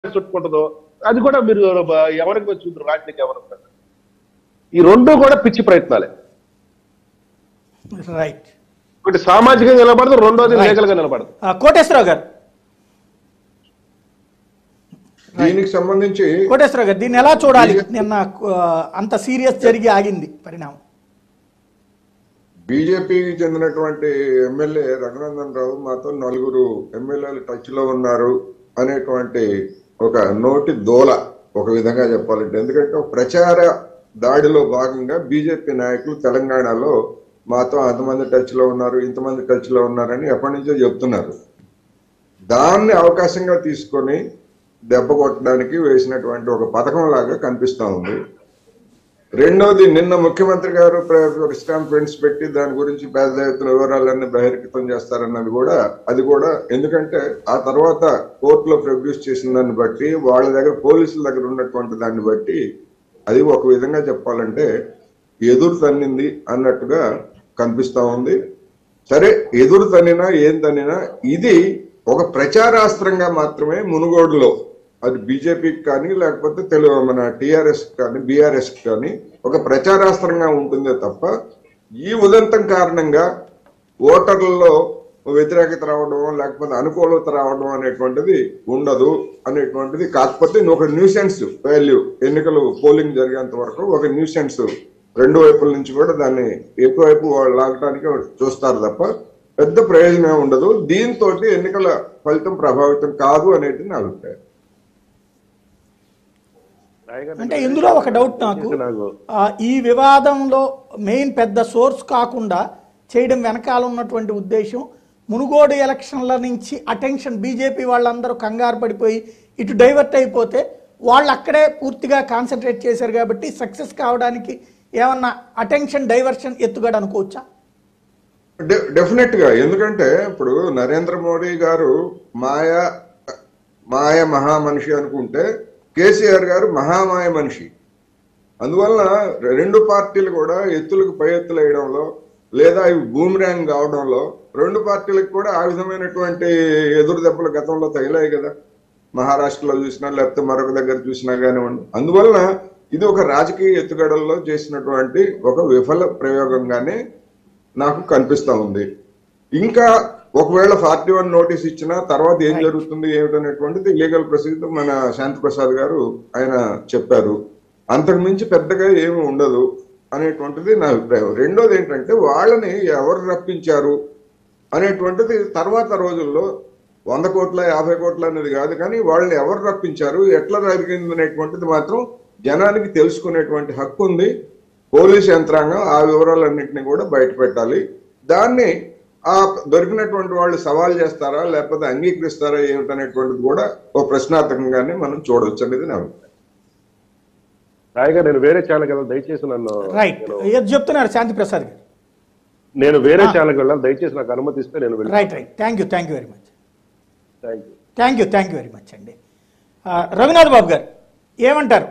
చుట్టుకుంటుందో అది కూడా మీరు బ- ఎవరికి వచ్చి చూద్దరు రాజకీయ ఎవరికి ఈ రెండు కూడా పిచ్చి ప్రయత్నాలే రైట్ ఒకటి సామాజికంగా నిలబడదు రెండోది Right. లీగల్ గా నిలబడదు కోటేశ్వరరావు గారు దీనికి సంబంధించి కోటేశ్వరరావు గారు దీన్ని ఎలా చూడాలి నిన్న ఆ, అంత సీరియస్ జరిగి ఆగింది పరిణామం బీజేపీకి చెందినటువంటి ఎమ్మెల్యే రఘునందన్ రావు మాతో నలుగురు ఎమ్మెల్యేలు టచ్ లో ఉన్నారు అనేటువంటి ఒక నోటి దోల ఒక విధంగా చెప్పాలంటే ఎందుకంటే ఒక ప్రచార దాడిలో భాగంగా బీజేపీ నాయకులు తెలంగాణలో మాతో అంతమంది టచ్ లో ఉన్నారు ఇంతమంది టచ్ లో ఉన్నారని ఎప్పటి నుంచో చెప్తున్నారు దాన్ని అవకాశంగా తీసుకొని దెబ్బ కొట్టడానికి వేసినటువంటి ఒక పథకం లాగా కనిపిస్తా ఉంది రెండోది నిన్న ముఖ్యమంత్రి గారు ప్రెస్ కాన్ఫరెన్స్ పెట్టి దాని గురించి పెద్ద ఎత్తున వివరాలన్నీ బహిర్గతం చేస్తారన్నది కూడా అది కూడా ఎందుకంటే ఆ తర్వాత కోర్టులో ప్రొడ్యూస్ చేసిన దాన్ని బట్టి వాళ్ళ దగ్గర పోలీసుల దగ్గర ఉన్నటువంటి దాన్ని బట్టి అది ఒక విధంగా చెప్పాలంటే ఎదురు తన్నింది అన్నట్టుగా కనిపిస్తా ఉంది సరే ఎదురు తన్నినా ఏం తన్నినా ఇది ఒక ప్రచారాస్త్రంగా మాత్రమే మునుగోడులో అది బీజేపీకి కానీ లేకపోతే తెలుగు మన టిఆర్ఎస్ కానీ బీఆర్ఎస్ కానీ ఒక ప్రచారాస్త్రంగా ఉంటుందే తప్ప ఈ ఉదంతం కారణంగా ఓటర్లలో వ్యతిరేకత రావడం లేకపోతే అనుకూలత రావడం అనేటువంటిది ఉండదు అనేటువంటిది కాకపోతే ఇది ఒక న్యూసెన్స్ వాల్యూ ఎన్నికలు పోలింగ్ జరిగేంత వరకు ఒక న్యూసెన్స్ రెండు వైపుల నుంచి కూడా దాన్ని ఎక్కువైపు వాళ్ళు లాగడానికి చూస్తారు తప్ప పెద్ద ప్రయోజనం ఉండదు దీంతో ఎన్నికల ఫలితం ప్రభావితం కాదు అనేది నా అభిప్రాయం అంటే ఇందులో ఒక డౌట్ నాకు నాకు ఆ, ఈ వివాదంలో మెయిన్ పెద్ద సోర్స్ కాకుండా చేయడం వెనకాల ఉన్నటువంటి ఉద్దేశం మునుగోడు ఎలక్షన్ల నుంచి అటెన్షన్ బీజేపీ వాళ్ళందరూ కంగారు పడిపోయి ఇటు డైవర్ట్ అయిపోతే వాళ్ళు అక్కడే పూర్తిగా కాన్సన్ట్రేట్ చేశారు కాబట్టి సక్సెస్ కావడానికి ఏమన్నా అటెన్షన్ డైవర్షన్ ఎత్తుగడ అనుకోవచ్చా డె- డెఫినెట్ గా ఎందుకంటే ఇప్పుడు నరేంద్ర మోడీ గారు మాయ మాయ మహామనిషి అనుకుంటే కేసీఆర్ గారు మహామాయ మనిషి అందువల్ల రెండు పార్టీలు కూడా ఎత్తులకు పై ఎత్తులు వేయడంలో లేదా ఇవి బూమిరాంగ్ కావడంలో రెండు పార్టీలకు కూడా ఆ విధమైనటువంటి ఎదురు దెబ్బలు గతంలో తగిలాయి కదా మహారాష్ట్రలో చూసినా లేకపోతే మరొక దగ్గర చూసినా కానివ్వండి అందువలన ఇది ఒక రాజకీయ ఎత్తుగడల్లో చేసినటువంటి ఒక విఫల ప్రయోగంగానే నాకు కనిపిస్తా ఉంది ఇంకా ఒకవేళ ఫార్టీ వన్ నోటీస్ ఇచ్చినా తర్వాత ఏం జరుగుతుంది ఏమిటనేటువంటిది లీగల్ ప్రొసీజర్ మన శాంతి ప్రసాద్ గారు ఆయన చెప్పారు అంతకు మించి పెద్దగా ఏమి ఉండదు అనేటువంటిది నా అభిప్రాయం రెండోది ఏంటంటే వాళ్ళని ఎవరు రప్పించారు అనేటువంటిది తర్వాత రోజుల్లో వంద కోట్ల యాభై కోట్ల అనేది కాదు కానీ వాళ్ళని ఎవరు రప్పించారు ఎట్లా జరిగింది అనేటువంటిది మాత్రం జనానికి తెలుసుకునేటువంటి హక్కు ఉంది పోలీస్ యంత్రాంగం ఆ వివరాలన్నింటినీ కూడా బయట పెట్టాలి దాన్ని ఆ దొరికినటువంటి వాళ్ళు సవాల్ చేస్తారా లేకపోతే అంగీకరిస్తారా ఏమిటనేటువంటిది కూడా ఓ ప్రశ్నార్థకంగానే మనం చూడవచ్చు అనేది నా అభిప్రాయం రాయగా నేను వేరే ఛానల్ కదా దయచేసి నన్ను రైట్ నేను- ఏది చెప్తున్నారు శాంతి ప్రసాద్ గారు నేను వేరే ఛానల్కి వెళ్ళాను దయచేసి నాకు అనుమతిస్తే నేను వెళ్ళి right right thank you thank you very much thank you thank you thank you very much అండి ఆ, రఘునాథ్ బాబు గారు ఏమంటారు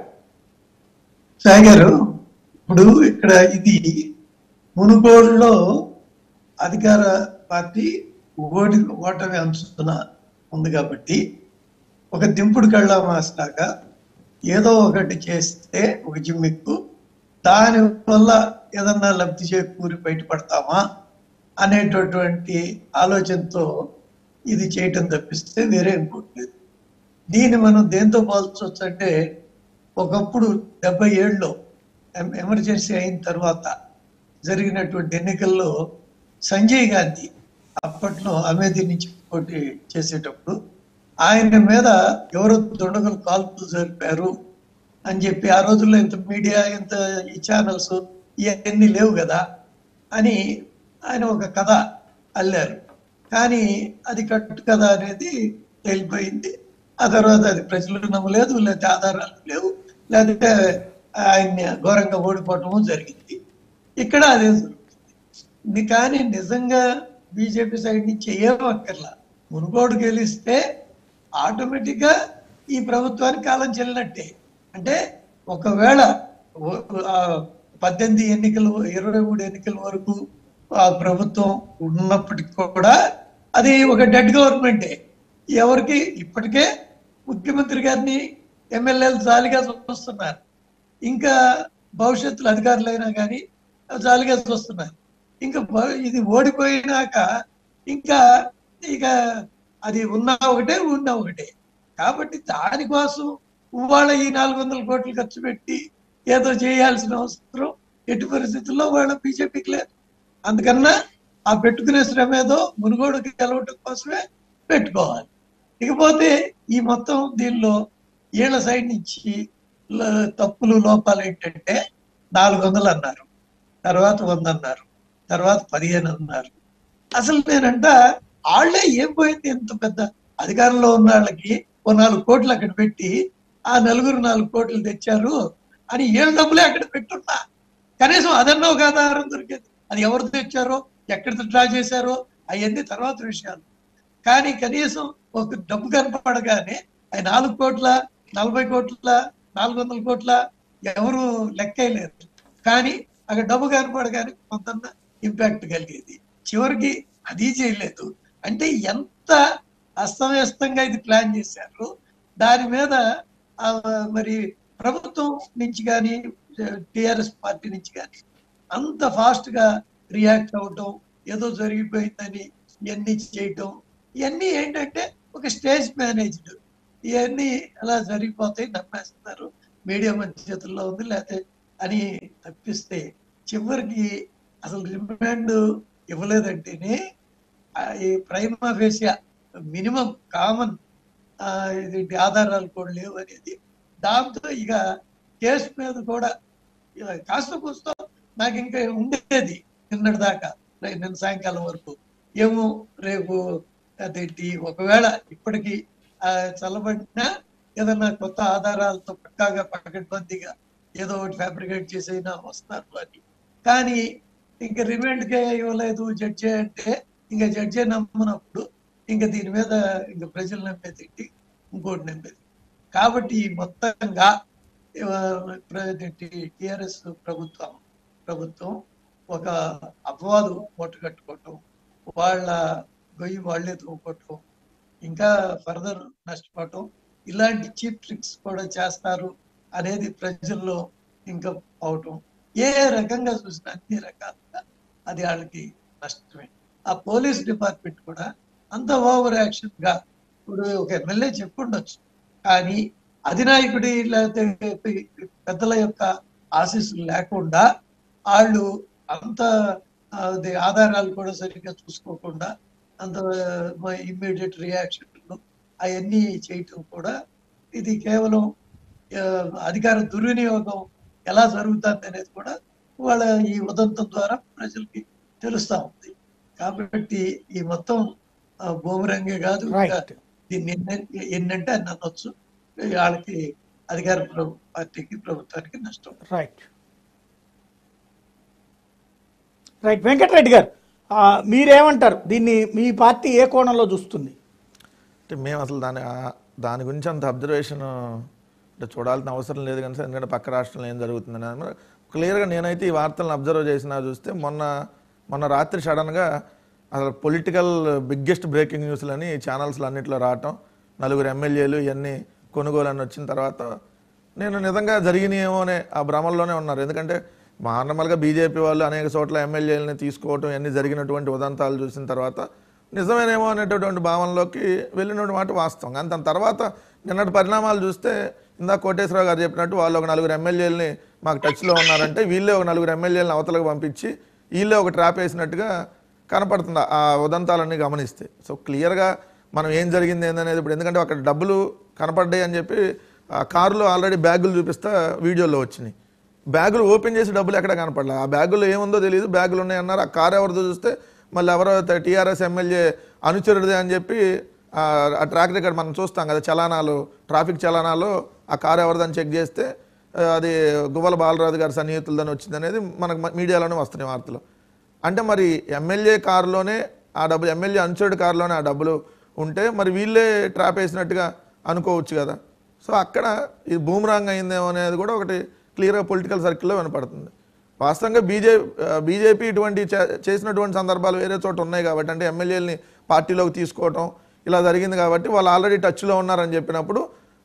సాయి గారు ఇప్పుడు ఇక్కడ ఇది మునుగోడులో అధికార పార్టీ ఓడి ఓటమి అంచుతున్న ఉంది కాబట్టి ఒక దింపుడు కళ్ళ మాస్లాగా ఏదో ఒకటి చేస్తే ఒక జిమ్మిక్కు దాని వల్ల ఏదన్నా లబ్ధి చేకూరి బయటపడతామా అనేటటువంటి ఆలోచనతో ఇది చేయటం తప్పిస్తే వేరే ఇంకోటి లేదు దీన్ని మనం దేంతో పోల్చవచ్చు అంటే ఒకప్పుడు డెబ్బై ఏళ్ళలో ఎం- ఎమర్జెన్సీ అయిన తర్వాత జరిగినటువంటి ఎన్నికల్లో సంజయ్ గాంధీ అప్పట్లో అమేధి నుంచి పోటీ చేసేటప్పుడు ఆయన మీద ఎవరో దుండగులు కాల్పులు జరిపారు అని చెప్పి ఆ రోజుల్లో ఇంత మీడియా ఇంత ఈ ఛానల్స్ ఇవన్నీ లేవు కదా అని ఆయన ఒక కథ అల్లారు కానీ అది కట్టు కథ అనేది తేలిపోయింది ఆ తర్వాత అది ప్రజలు నమ్మలేదు లేకపోతే ఆధారాలు లేవు లేకపోతే ఆయన్ని ఘోరంగా ఓడిపోవటము జరిగింది ఇక్కడ అదే జరుగుతుంది ఇది కానీ నిజంగా బీజేపీ సైడ్ నుంచి ఏం అక్కర్లా మునుగోడు గెలిస్తే ఆటోమేటిక్ గా ఈ ప్రభుత్వానికి కాలం చెల్లినట్టే అంటే ఒకవేళ ఓ- ఆ పద్దెనిమిది ఎన్నికలు ఇరవై మూడు ఎన్నికల వరకు ఆ ప్రభుత్వం ఉన్నప్పటికీ కూడా అది ఒక డెడ్ గవర్నమెంటే ఎవరికి ఇప్పటికే ముఖ్యమంత్రి గారిని ఎమ్మెల్యేలు జాలిగా చూస్తున్నారు ఇంకా భవిష్యత్తులో అధికారులైనా కానీ జాలిగా చూస్తున్నారు ఇంకా భ- ఇది ఓడిపోయినాక ఇంకా ఇక అది ఉన్నా ఒకటే ఉన్నా ఒకటే కాబట్టి దానికోసం ఇవాళ ఈ నాలుగు వందల కోట్లు ఖర్చు పెట్టి ఏదో చేయాల్సిన అవసరం ఎట్టి పరిస్థితుల్లో వాళ్ళ బీజేపీకి లేదు అందుకన్నా ఆ పెట్టుకునే శ్రమ ఏదో మునుగోడుకి గెలవటం కోసమే పెట్టుకోవాలి ఇకపోతే ఈ మొత్తం దీనిలో వీళ్ళ సైడ్ నుంచి ల- తప్పులు లోపాలు ఏంటంటే నాలుగు వందలు అన్నారు తర్వాత వంద అన్నారు తర్వాత పదిహేను అన్నారు అసలు నేనంట వాళ్ళే ఏం పోయింది ఎంత పెద్ద అధికారంలో ఉన్న వాళ్ళకి ఓ నాలుగు కోట్లు అక్కడ పెట్టి ఆ నలుగురు నాలుగు కోట్లు తెచ్చారు అని ఏడు డబ్బులే అక్కడ పెట్టున్నా కనీసం అదన్నా ఒక ఆధారం దొరికేది అది ఎవరు తెచ్చారో ఎక్కడ డ్రా చేశారో అవన్నీ తర్వాత విషయాలు కానీ కనీసం ఒక డబ్బు కనపడగానే అవి నాలుగు కోట్ల నలభై కోట్ల నాలుగు వందల కోట్ల ఎవరు లెక్కలేరు కానీ అక్కడ డబ్బు కనపడగానే కొంత ఇంపాక్ట్ కలిగేది చివరికి అది చేయలేదు అంటే ఎంత అస్తవ్యస్తంగా ఇది ప్లాన్ చేశారు దాని మీద ఆ, మరి ప్రభుత్వం నుంచి కానీ టిఆర్ఎస్ పార్టీ నుంచి కానీ అంత ఫాస్ట్ గా రియాక్ట్ అవటం ఏదో జరిగిపోయిందని ఇవన్నీ చేయటం ఇవన్నీ ఏంటంటే ఒక స్టేజ్ మేనేజ్డ్ ఇవన్నీ అలా జరిగిపోతాయి నమ్మేస్తున్నారు మీడియా మంచి చేతుల్లో ఉంది లేకపోతే అని తప్పిస్తే చివరికి అసలు రిమాండ్ ఇవ్వలేదంటేనే ఆ ఈ ప్రైమా ఫేసియా మినిమం కామన్ ఇది ఆధారాలు కూడా లేవు అనేది దాంతో ఇక కేసు మీద కూడా ఇక కాస్త కూస్తో నాకు ఇంకా ఉండేది నిన్నటి దాకా రే- నిన్న సాయంకాలం వరకు ఏమో రేపు అదేంటి ఒకవేళ ఇప్పటికీ ఆ, చల్లబడినా ఏదన్నా కొత్త ఆధారాలతో పక్కాగా పకడ్బందీగా ఏదో ఒకటి ఫ్యాబ్రికేట్ చేసైనా వస్తారు అని కానీ ఇంకా రిమాండ్ కే ఇవ్వలేదు జడ్జి అంటే ఇంకా జడ్జి నమ్మనప్పుడు ఇంకా దీని మీద ఇంకా ప్రజలు నమ్మేది ఏంటి ఇంకోటి నమ్మేది కాబట్టి ఈ మొత్తంగా టిఆర్ఎస్ ప్రభుత్వం ప్రభుత్వం ఒక అపవాదు మూట కట్టుకోవటం వాళ్ళ గొయ్యి వాళ్ళే తోకోవటం ఇంకా ఫర్దర్ నష్టపోవటం ఇలాంటి చీప్ ట్రిక్స్ కూడా చేస్తారు అనేది ప్రజల్లో ఇంకా అవటం ఏ రకంగా చూసినా అన్ని రకాలుగా అది వాళ్ళకి నష్టమే ఆ పోలీస్ డిపార్ట్మెంట్ కూడా అంత ఓవర్ యాక్షన్ గా ఇప్పుడు ఒక ఎమ్మెల్యే చెప్పుండొచ్చు కానీ అధినాయకుడి లేకపోతే పెద్దల యొక్క ఆశీస్సులు లేకుండా వాళ్ళు అంత అది ఆధారాలు కూడా సరిగ్గా చూసుకోకుండా అంత ఇమ్మీడియట్ రియాక్షన్లు అవన్నీ చేయటం కూడా ఇది కేవలం ఆ, అధికార దుర్వినియోగం ఎలా జరుగుతుంది అనేది కూడా వాళ్ళ ఈ ఉదంతం ద్వారా ప్రజలకి తెలుస్తా ఉంది కాబట్టి ఈ మొత్తం ఆ, భూమిరంగే కాదు ఇంకా రైట్ దీన్ని ఎన్ని- ఎన్నంటే అన్ని అనొచ్చు వాళ్ళకి అధికార ప్రభు పార్టీకి ప్రభుత్వానికి నష్టం రైట్ రైట్ వెంకటరెడ్డి గారు ఆ, మీరేమంటారు దీన్ని మీ పార్టీ ఏ కోణంలో చూస్తుంది అంటే మేము అసలు దాని ఆ- దాని గురించి అంత అబ్జర్వేషన్ అంటే చూడాల్సిన అవసరం లేదు కానీ సార్ ఎందుకంటే పక్క రాష్ట్రంలో ఏం జరుగుతుందని క్లియర్గా నేనైతే ఈ వార్తలను అబ్జర్వ్ చేసినా చూస్తే మొన్న మొన్న రాత్రి సడన్గా అసలు పొలిటికల్ బిగ్గెస్ట్ బ్రేకింగ్ న్యూస్లు అని ఛానల్స్లో అన్నింటిలో రావటం నలుగురు ఎమ్మెల్యేలు ఇవన్నీ కొనుగోలు అని వచ్చిన తర్వాత నేను నిజంగా జరిగినాయేమో అనే ఆ భ్రమల్లోనే ఉన్నారు ఎందుకంటే నార్మల్గా బీజేపీ వాళ్ళు అనేక చోట్ల ఎమ్మెల్యేలని తీసుకోవటం ఇవన్నీ జరిగినటువంటి ఉదంతాలు చూసిన తర్వాత నిజమేనేమో అనేటటువంటి భావనలోకి వెళ్ళినటువంటి మాట వాస్తవం కానీ దాని తర్వాత నిన్నటి పరిణామాలు చూస్తే ఇందా కోటేశ్వరరావు గారు చెప్పినట్టు వాళ్ళు ఒక నలుగురు ఎమ్మెల్యేలని మాకు టచ్లో ఉన్నారంటే వీళ్ళే ఒక నలుగురు ఎమ్మెల్యేలను అవతలకు పంపించి వీళ్ళే ఒక ట్రాప్ వేసినట్టుగా కనపడుతుంది ఆ ఉదంతాలన్నీ గమనిస్తే సో క్లియర్గా మనం ఏం జరిగింది ఏందనేది ఇప్పుడు ఎందుకంటే అక్కడ డబ్బులు కనపడ్డాయి అని చెప్పి ఆ కారులో ఆల్రెడీ బ్యాగులు చూపిస్తా వీడియోలో వచ్చినాయి బ్యాగులు ఓపెన్ చేసి డబ్బులు ఎక్కడ కనపడలే ఆ బ్యాగులో ఏముందో తెలియదు బ్యాగులు ఉన్నాయి అన్నారు ఆ కారు ఎవరిదో చూస్తే మళ్ళీ ఎవరో టీఆర్ఎస్ ఎమ్మెల్యే అనుచరుడిదే అని చెప్పి ఆ ఆ ట్రాక్ రికార్డ్ మనం చూస్తాం కదా చలానాలు ట్రాఫిక్ చలానాలు ఆ కారు ఎవరిదని చెక్ చేస్తే ఆ, అది గువ్వల బాలరాజు గారి సన్నిహితులదని వచ్చింది అనేది మనకు మ- మీడియాలోనే వస్తున్నాయి వార్తలు అంటే మరి ఎమ్మెల్యే కారులోనే ఆ డబ్బులు ఎమ్మెల్యే అనుచరుడి కారులోనే ఆ డబ్బులు ఉంటే మరి వీళ్ళే ట్రాప్ వేసినట్టుగా అనుకోవచ్చు కదా సో అక్కడ ఇది బూమరాంగ్ అయిందేమో అనేది కూడా ఒకటి క్లియర్గా పొలిటికల్ సర్కిల్లో వినపడుతుంది వాస్తవంగా బీజే బీజేపీ ఇటువంటి చే- చేసినటువంటి సందర్భాలు వేరే చోట ఉన్నాయి కాబట్టి అంటే ఎమ్మెల్యేలని పార్టీలోకి తీసుకోవటం ఇలా జరిగింది కాబట్టి వాళ్ళు ఆల్రెడీ టచ్లో ఉన్నారని చెప్పినప్పుడు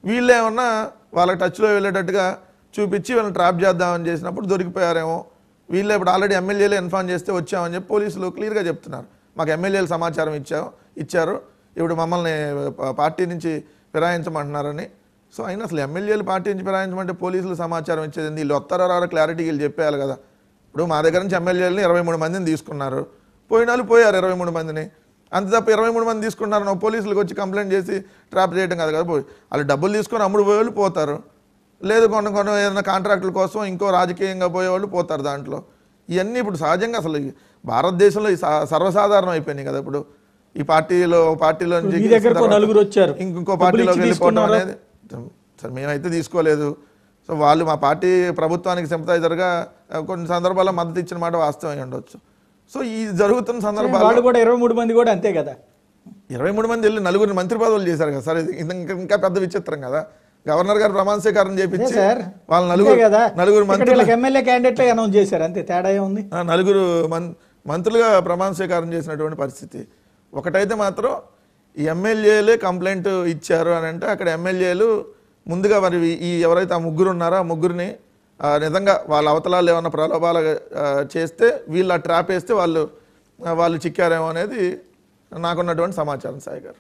వీళ్ళు ఏమన్నా వాళ్ళకి టచ్లో వెళ్ళేటట్టుగా చూపించి వీళ్ళని ట్రాప్ చేద్దామని చేసినప్పుడు దొరికిపోయారేమో వీళ్ళు ఇప్పుడు ఆల్రెడీ ఎమ్మెల్యేలు ఇన్ఫార్మ్ చేస్తే వచ్చామని చెప్పి పోలీసులు క్లియర్గా చెప్తున్నారు మాకు ఎమ్మెల్యేలు సమాచారం ఇచ్చావు ఇచ్చారు ఇప్పుడు మమ్మల్ని ప- పార్టీ నుంచి ఫిరాయించమంటున్నారని సో అయినా అసలు ఎమ్మెల్యేలు పార్టీ నుంచి ఫిరాయించమంటే పోలీసులు సమాచారం ఇచ్చేది ఏంది? వీళ్ళు వస్తారో రారో క్లారిటీ వీళ్ళు చెప్పేయాలి కదా ఇప్పుడు మా దగ్గర నుంచి ఎమ్మెల్యేలని ఇరవై మూడు మందిని తీసుకున్నారు పోయిన వాళ్ళు పోయారు ఇరవై మూడు మందిని అంత తప్ప ఇరవై మూడు మంది తీసుకున్నారు నువ్వు పోలీసులకు వచ్చి కంప్లైంట్ చేసి ట్రాప్ చేయడం కాదు కదా పోయి వాళ్ళు డబ్బులు తీసుకొని అమ్ముడు పోయే వాళ్ళు పోతారు లేదు కొన్ని కొన్ని ఏదైనా కాంట్రాక్టుల కోసం ఇంకో రాజకీయంగా పోయేవాళ్ళు పోతారు దాంట్లో ఇవన్నీ ఇప్పుడు సహజంగా అసలు ఈ భారతదేశంలో ఈ స- సర్వసాధారణం అయిపోయినాయి కదా ఇప్పుడు ఈ పార్టీలో పార్టీలో నుంచి మీ దగ్గరకు తర్వాత నలుగురు వచ్చారు. ఇంకో డబ్బులు పార్టీలోకి ఇచ్చి వెళ్ళిపోవడం తీసుకున్నారా? అనేది సరే మేమైతే తీసుకోలేదు సో వాళ్ళు మా పార్టీ ప్రభుత్వానికి సింపతైజర్గా కొన్ని సందర్భాల్లో మద్దతు ఇచ్చిన మాట వాస్తవం ఉండొచ్చు సో ఈ జరుగుతున్న సందర్భాల్లో వాళ్ళు కూడా ఇరవై మూడు మంది కూడా అంతే కదా ఇరవై మూడు మంది వెళ్ళి నలుగురిని మంత్రి పదవులు చేశారు కదా సార్ ఇది ఇంకా ఇంకా పెద్ద విచిత్రం కదా గవర్నర్ గారు ప్రమాణ స్వీకారం అదే చేపించి సార్ వాళ్ళ అంతే నలుగురు కదా నలుగురు ఇక్కడ మంత్రులు వీళ్ళకి ఎమ్మెల్యే క్యాండిడేట్లే అనౌన్స్ చేశారు అంతే తేడా ఏముంది ఆ, నలుగురు మన్ మంత్రులుగా ప్రమాణ స్వీకారం చేసినటువంటి పరిస్థితి ఒకటైతే మాత్రం ఈ ఎమ్మెల్యేలే కంప్లైంట్ ఇచ్చారు అని అంటే అక్కడ ఎమ్మెల్యేలు ముందుగా మరి ఈ ఎవరైతే ఆ ముగ్గురు ఉన్నారో ఆ ముగ్గురిని ఆ, నిజంగా వాళ్ళ అవతలాలు ఏమన్నా ప్రలోభాలు ఆ, చేస్తే వీళ్ళు ఆ ట్రాప్ వేస్తే వాళ్ళు ఆ, వాళ్ళు చిక్కారేమో అనేది నాకున్నటువంటి సమాచారం సాయి గారు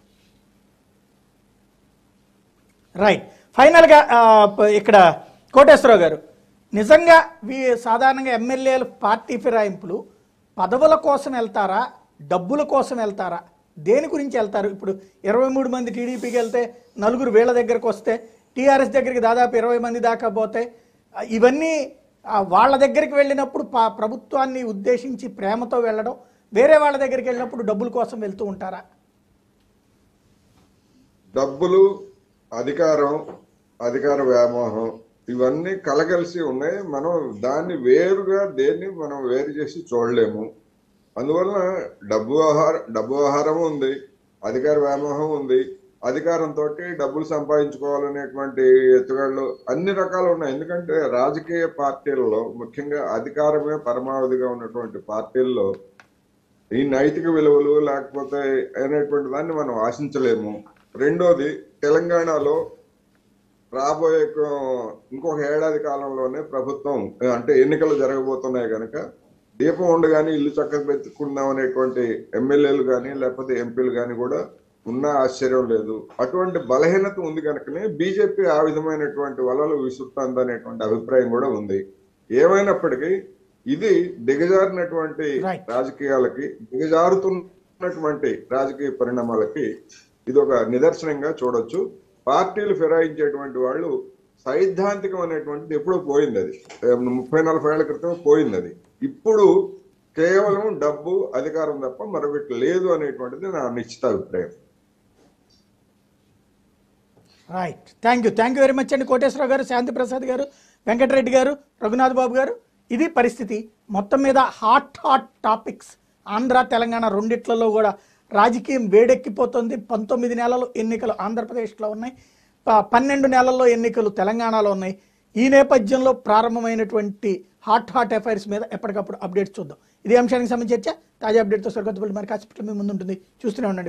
రైట్ ఫైనల్గా ఆ, ప- ఇక్కడ కోటేశ్వరరావు గారు నిజంగా వీ సాధారణంగా ఎమ్మెల్యేలు పార్టీ ఫిరాయింపులు పదవుల కోసం వెళ్తారా డబ్బుల కోసం వెళ్తారా దేని గురించి వెళ్తారు ఇప్పుడు ఇరవై మూడు మంది టీడీపీకి వెళ్తే నలుగురు వీళ్ళ దగ్గరకు వస్తే టీఆర్ఎస్ దగ్గరికి దాదాపు ఇరవై మంది దాకా పోతే ఆ, ఇవన్నీ ఆ, వాళ్ళ దగ్గరికి వెళ్ళినప్పుడు పా- ప్రభుత్వాన్ని ఉద్దేశించి ప్రేమతో వెళ్ళడం వేరే వాళ్ళ దగ్గరికి వెళ్ళినప్పుడు డబ్బుల కోసం వెళ్తూ ఉంటారా డబ్బులు అధికారం అధికార వ్యామోహం ఇవన్నీ కలగలిసి ఉన్నాయి మనం దాన్ని వేరుగా దేన్ని మనం వేరు చేసి చూడలేము అందువలన డబ్బు వ్యవహారం డబ్బు వ్యవహారం ఉంది అధికార వ్యామోహం ఉంది అధికారంతో డబ్బులు సంపాదించుకోవాలనేటువంటి ఎత్తుగడలు అన్ని రకాలు ఉన్నాయి ఎందుకంటే రాజకీయ పార్టీలలో ముఖ్యంగా అధికారమే పరమావధిగా ఉన్నటువంటి పార్టీల్లో ఈ నైతిక విలువలు లేకపోతే అనేటువంటి దాన్ని మనం ఆశించలేము రెండోది తెలంగాణలో రాబోయే కొ- ఇంకొక ఏడాది కాలంలోనే ప్రభుత్వం అంటే ఎన్నికలు జరగబోతున్నాయి కనుక దీపం ఉండగానే ఇల్లు చక్కగా పెట్టుకుందాం అనేటువంటి ఎమ్మెల్యేలు కానీ లేకపోతే ఎంపీలు కానీ కూడా ఉన్న ఆశ్చర్యం లేదు అటువంటి బలహీనత ఉంది కనుకనే బీజేపీ ఆ విధమైనటువంటి వలలు విసురుతుంది అనేటువంటి అభిప్రాయం కూడా ఉంది ఏమైనప్పటికీ ఇది దిగజారినటువంటి Right. రాజకీయాలకి దిగజారుతున్నటువంటి రాజకీయ పరిణామాలకి ఇది ఒక నిదర్శనంగా చూడొచ్చు పార్టీలు ఫిరాయించేటువంటి వాళ్ళు సైద్ధాంతికం అనేటువంటిది ఎప్పుడో పోయింది అది ఏ, ముప్పై నలభై ఏళ్ల క్రితం పోయింది అది ఇప్పుడు కేవలం డబ్బు అధికారం తప్ప మరొకటి లేదు అనేటువంటిది నా నిశ్చిత అభిప్రాయం right thank you thank you very much అండి కోటేశ్వరరావు గారు శాంతి ప్రసాద్ గారు వెంకటరెడ్డి గారు రఘునాథ్ బాబు గారు ఇది పరిస్థితి మొత్తం మీద hot hot topics Andhra Telangana రెండిట్లలో కూడా రాజకీయం వేడెక్కిపోతుంది పంతొమ్మిది నెలలు ఎన్నికలు ఆంధ్రప్రదేశ్లో ఉన్నాయి ప- పన్నెండు నెలల్లో ఎన్నికలు తెలంగాణలో ఉన్నాయి ఈ నేపథ్యంలో ప్రారంభమైనటువంటి హాట్ హాట్ అఫైర్స్ మీద ఎప్పటికప్పుడు అప్డేట్స్ చూద్దాం ఇది అంశానికి సంబంధించి చర్చ తాజా అప్డేట్తో స్వర్గతుపల్లి మరి కాసేపట్లో మీ ముందు ఉంటుంది చూస్తూనే ఉండండి